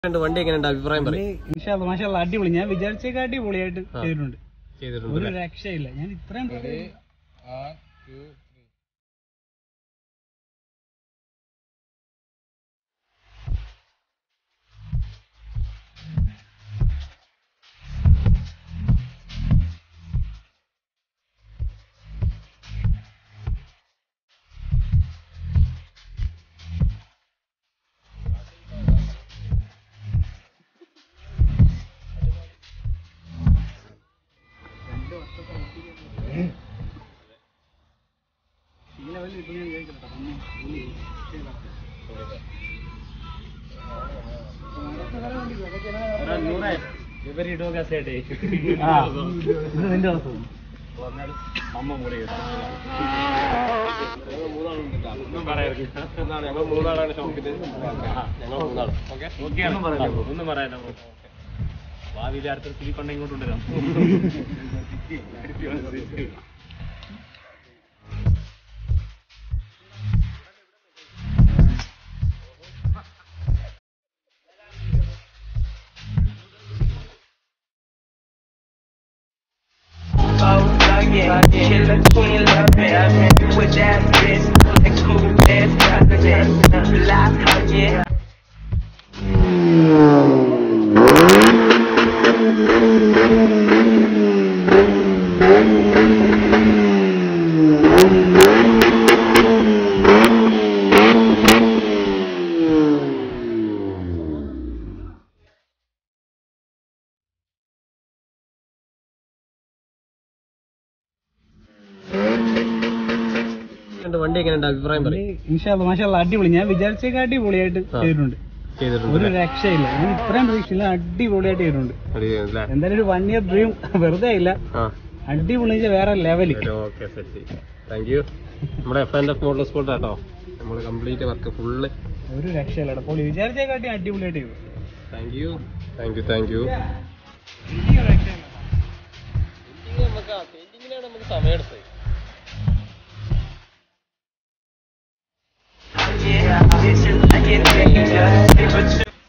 ഉണ്ട് വണ്ടി എങ്ങനെയുണ്ട് അഭിപ്രായം പറയും ഇൻഷാല്ല മാഷാല്ല അടിപൊളി ഞാൻ വിചാരിച്ചേക്കാൾ അടിപൊളിയായിട്ട് ചെയ്തിട്ടുണ്ട് ചെയ്തിട്ടുണ്ട് ഒരു രക്ഷയില്ല ഞാൻ ഇത്രയും ഈ ലെവലിൽ ഇപ്പൊ ഞാൻ വിചാരിക്കട്ടെ ഒന്ന് ഒന്ന് ചെയ്താ. ആ, ഇത് നിന്റെ അവസ്ഥ ഞങ്ങൾ മൂന്നാളാണ് ഷോപ്പില് ഞങ്ങൾ മൂന്നാള് ഓക്കെ ഒന്നും പറയാനോ ഭാവിയിൽ അടുത്ത സിലിക്കൊണ്ട ഇങ്ങോട്ട് കൊണ്ടുവരാം Oh, yeah, killer queen, love it. I mean, with that bitch, like cool ass president. Life, oh yeah. ഉണ്ട് വണ്ടി എങ്ങനെയുണ്ട് അഭിപ്രായം പറയും ഇൻഷാല്ല മാഷാല്ല അടിപൊളി ഞാൻ വിചാരിച്ചേക്കാൾ അടിപൊളിയായിട്ട് ചെയ്തിട്ടുണ്ട് ചെയ്തിട്ടുണ്ട് ഒരു രക്ഷയില്ല ഞാൻ ഇത്രയും പ്രതീക്ഷയില്ല അടിപൊളിയായിട്ട് ചെയ്തിട്ടുണ്ട് അടിപൊളിയാണല്ലേ? എന്തായാലും ഒരു വൺ ഇയർ ഡ്രീം വെറുതെ ഇല്ല ആ അടിപൊളി എന്ന് വെച്ചാൽ വേറെ level okay set thank you നമ്മുടെ F and F model school കേട്ടോ നമ്മൾ കംപ്ലീറ്റ് വർക്ക് ഫുള്ള് ഒരു രക്ഷയില്ല അപ്പോൾ വിചാരിച്ചേക്കാട്ടി അടിപൊളിയായിട്ട് ചെയ്തു thank you thank you thank you എനിക്ക് രക്ഷയില്ല നമുക്ക് പെയിന്റിങ്ങിനാണ് നമുക്ക് സമയം എടുത്തത് Yeah, it's just like it, yeah. But you